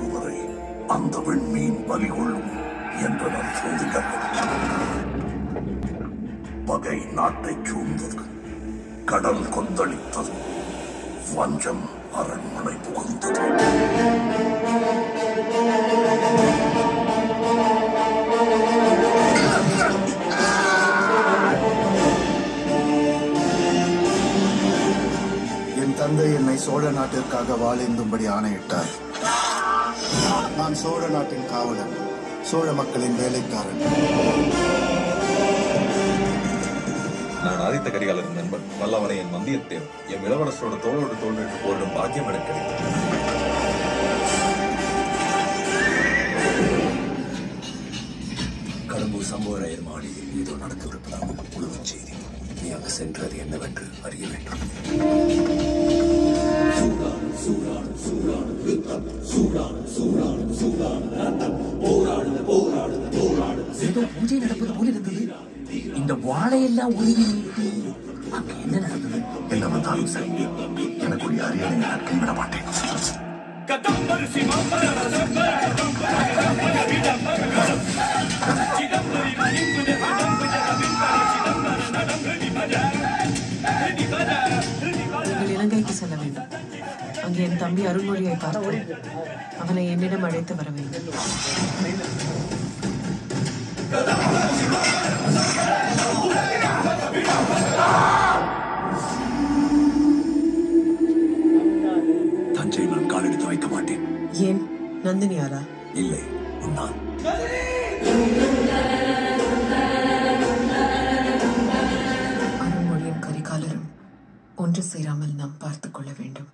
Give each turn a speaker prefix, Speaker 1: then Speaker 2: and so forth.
Speaker 1: ஒருவரை அந்த விண்மீன் பலி கொள்ளும் என்றனர் சோதிடர்கள் பகை நாட்டைச் சூழ்ந்தது கடல் கொந்தளித்தது வஞ்சம் அரண்மனை புகுந்தது
Speaker 2: என் தந்தை என்னை சோழ நாட்டிற்காக வாழேந்தும்படி ஆணையிட்டார் நான் சோழ நாட்டின் காவலன் சோழ மக்களின் வேலைக்காரன்
Speaker 3: நான் ஆதித்த கரிகாலரின் நண்பன் வல்லவனை என் வந்தியத்தேவன் என் இளவரசரோட தோளோடு தோள் நின்று போரிடும் பாக்கியம் எனக்கு கிடைத்தது
Speaker 4: கடம்பூர் சம்புவராயர் மாளிகையில் ஏதோ நடக்கவிருப்பதாக உளவுச் செய்தி நீ அங்கு சென்று அது என்னவென்று அறிய வேண்டும்
Speaker 5: ஏதோ பூஜை நடப்பது போல இருந்தது இந்த வாழையெல்லாம் உருவி நீட்டி அங்க என்ன நடந்தது
Speaker 1: என்ன வந்தாலும் சரி எனக்குரிய அரியணை நான் கைவிட மாட்டேன்
Speaker 6: நீங்கள் இலங்கைக்கு செல்ல வேண்டும் அங்கே என் தம்பி அருள்மொழியை பார்த்து அவனை என்னிடம் அழைத்து வர வேண்டும்
Speaker 4: தஞ்சை நான் காலெடுத்து வைக்க மாட்டேன்
Speaker 6: ஏன் நந்தினியாரா
Speaker 4: இல்லை உன்னால்
Speaker 6: அருள்மொழியும் கரிகாலரும் ஒன்று சேராமல் நாம் பார்த்துக் கொள்ள வேண்டும்